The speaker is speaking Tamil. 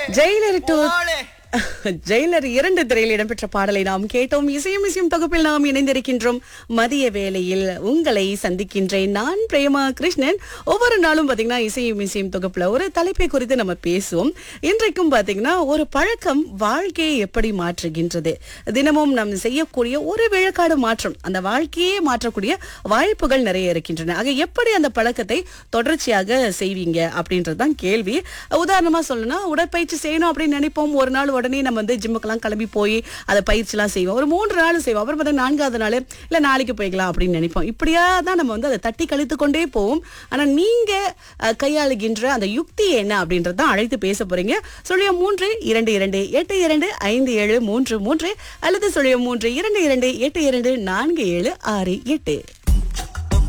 ஜெயிலர் டூ ஜெயிலர் இரண்டு திரையில் இடம்பெற்ற பாடலை நாம் கேட்டோம் இசையும் இசையும் தொகுப்பில் நாம் இணைந்திருக்கின்றோம் மதிய வேளையில் உங்களை சந்திக்கின்றேன் நான் பிரேமா கிருஷ்ணன் ஒவ்வொரு நாளும் பாத்தீங்கன்னா இசையும் இசையும் தொகுப்புல ஒரு தலைப்பை குறித்து நம்ம பேசுவோம் இன்றைக்கும் பாத்தீங்கன்னா ஒரு பழக்கம் வாழ்க்கையை எப்படி மாற்றுகின்றது தினமும் நாம் செய்யக்கூடிய ஒரு விழுக்காடு மாற்றம் அந்த வாழ்க்கையே மாற்றக்கூடிய வாய்ப்புகள் நிறைய இருக்கின்றன ஆக எப்படி அந்த பழக்கத்தை தொடர்ச்சியாக செய்வீங்க அப்படின்றதுதான் கேள்வி உதாரணமா சொல்லணும்னா உடற்பயிற்சி செய்யணும் அப்படின்னு நினைப்போம் ஒரு நாள் உடனே நம்ம வந்து ஜிம்முக்கெல்லாம் கிளம்பி போய் அதை பயிற்சிலாம் செய்வோம் ஒரு மூன்று நாள் செய்வோம் அப்புறம் பார்த்தா நான்காவது நாள் இல்ல நாளைக்கு போய்க்கலாம் அப்படின்னு நினைப்போம் இப்படியா தான் நம்ம வந்து அதை தட்டி கழித்து கொண்டே போவோம் ஆனா நீங்க அஹ், கையாளுகின்ற அந்த யுக்தி என்ன அப்படின்றதான் அழைத்து பேச போறீங்க சொல்லிய மூன்று இரண்டு இரண்டு எட்டு இரண்டு ஐந்து ஏழு மூன்று மூன்று அல்லது சொல்லிய மூன்று இரண்டு இரண்டு எட்டு இரண்டு நான்கு ஏழு ஆறு எட்டு